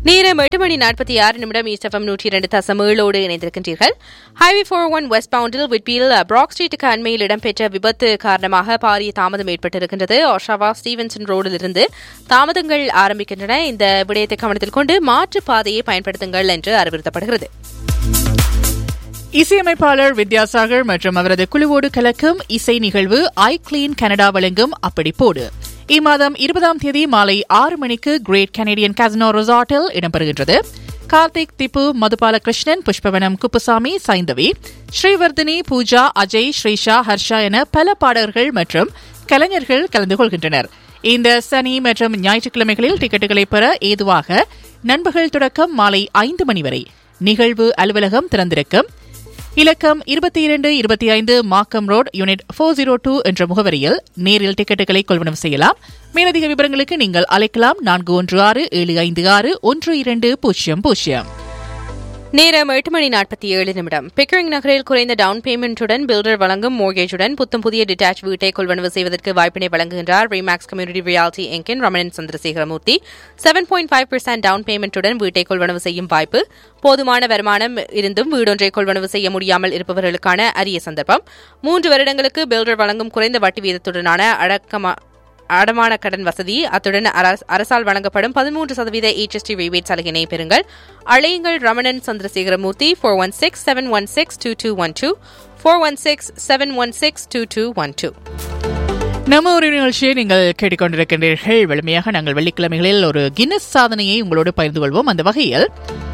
நேரம் எட்டு மணி நாற்பத்தி ஆறு நிமிடம் ஈஸ்டஃபம் நூற்றி இரண்டு தசம் ஏழோடு இணைந்திருக்கின்றீர்கள் ஹைவே ஃபோர் ஒன் வெஸ்ட் பவுண்டில் விட்பியில் பிராக் ஸ்ட்ரீட்டுக்கு அண்மையில் இடம்பெற்ற விபத்து காரணமாக பாரிய தாமதம் ஏற்பட்டிருக்கின்றது ஒஷாவா ஸ்டீவன்சன் ரோடில் இருந்து தாமதங்கள் ஆரம்பிக்கின்றன இந்த விடயத்தை கவனத்தில் கொண்டு மாற்று பாதையை பயன்படுத்துங்கள் என்று அறிவுறுத்தப்படுகிறது இசையமைப்பாளர் வித்யாசாகர் மற்றும் அவரது குழுவோடு கலக்கும் இசை நிகழ்வு ஐ கிளீன் கனடா வழங்கும் அப்படி போடு இம்மாதம் இருபதாம் தேதி மாலை ஆறு மணிக்கு கிரேட் கனேடியன் கசினோ ரிசார்ட்டில் இடம்பெறுகின்றது கார்த்திக் திப்பு மதுபால கிருஷ்ணன் புஷ்பவனம் குப்புசாமி சைந்தவி ஸ்ரீவர்தினி பூஜா அஜய் ஸ்ரீஷா ஹர்ஷா என பல பாடகர்கள் மற்றும் கலைஞர்கள் கலந்து கொள்கின்றனர் இந்த சனி மற்றும் ஞாயிற்றுக்கிழமைகளில் டிக்கெட்டுகளை பெற ஏதுவாக நண்பகல் தொடக்கம் மாலை ஐந்து மணி வரை நிகழ்வு அலுவலகம் திறந்திருக்கும் இலக்கம் இருபத்தி இரண்டு இருபத்தி ஐந்து Markham Road unit four zero two என்ற முகவரியில் நேரில் டிக்கெட்டுகளை கொள்வனம் செய்யலாம் மேலதிக விவரங்களுக்கு நீங்கள் அழைக்கலாம் நான்கு ஒன்று ஆறு ஏழு ஐந்து ஆறு ஒன்று இரண்டு பூஜ்ஜியம் பூஜ்ஜியம் நேரம் எட்டு மணி நாற்பத்தி ஏழு நிமிடம் பிக்கரிங் நகரில் குறைந்த டவுன் பேமெண்ட்டுடன் பில்டர் வழங்கும் மோர்கேஜுடன் புத்தம் புதிய டிட்டாச் வீட்டை கொள்வனவு செய்வதற்கு வாய்ப்பினை வழங்குகின்றார் ரீமேக்ஸ் கம்யூனிட்டி ரியாலிட்டி எங்கின் Ramanan Chandrasekaramoorthy seven point five percent down பேமெண்ட்டுடன் வீட்டை கொள்வனவு செய்யும் வாய்ப்பு போதுமான வருமானம் இருந்தும் வீடொன்றை கொள்வனவு செய்ய முடியாமல் இருப்பவர்களுக்கான அரிய சந்தர்ப்பம் மூன்று வருடங்களுக்கு பில்டர் வழங்கும் குறைந்த வட்டி வீதத்துடனான அடக்கமா அடமான கடன் வசதி அத்துடன் அரச- அரசால் வழங்கப்படும் பதிமூன்று சதவீத HST rebate சலுகையினை பெறுங்கள் அழையுங்கள் Ramanan Chandrasekaramoorthy four one six seven one six two two one two four one six seven one six two two one two நம்ம ஒரு நிகழ்ச்சியை நீங்கள் கேட்டுக்கொண்டிருக்கின்றீர்கள் வலிமையாக நாங்கள் வெள்ளிக்கிழமைகளில் ஒரு கின்னஸ் சாதனையை உங்களோடு பகிர்ந்து கொள்வோம் அந்த வகையில்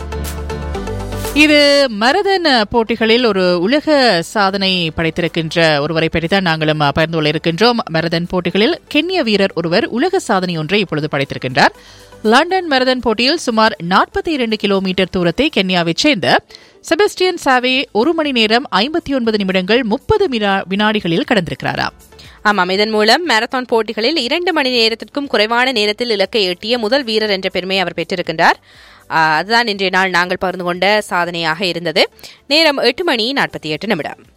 இது மரதன் போட்டிகளில் ஒரு உலக சாதனை படைத்திருக்கின்ற ஒருவரை பற்றி தான் நாங்களும் பகிர்ந்து கொள்ள இருக்கின்றோம் மரதன் போட்டிகளில் கென்ய வீரர் ஒருவர் உலக சாதனை ஒன்றை இப்பொழுது படைத்திருக்கின்றார் லண்டன் மரதன் போட்டியில் சுமார் நாற்பத்தி இரண்டு கிலோமீட்டர் தூரத்தை கென்யாவைச் சேர்ந்த செபஸ்டியன் சாவே ஒரு மணி நேரம் ஐம்பத்தி ஒன்பது நிமிடங்கள் முப்பது வினாடிகளில் கடந்திருக்கிறாராம் ஆமாம் இதன் மூலம் மாரத்தான் போட்டிகளில் இரண்டு மணி நேரத்திற்கும் குறைவான நேரத்தில் இலக்கை எட்டிய முதல் வீரர் என்ற பெருமையை அவர் பெற்றிருக்கின்றார் ஆ, அதுதான் இன்றைய நாள் நாங்கள் பகிர்ந்து கொண்ட சாதனையாக இருந்தது நேரம் எட்டு மணி நாற்பத்தி எட்டு நிமிடம்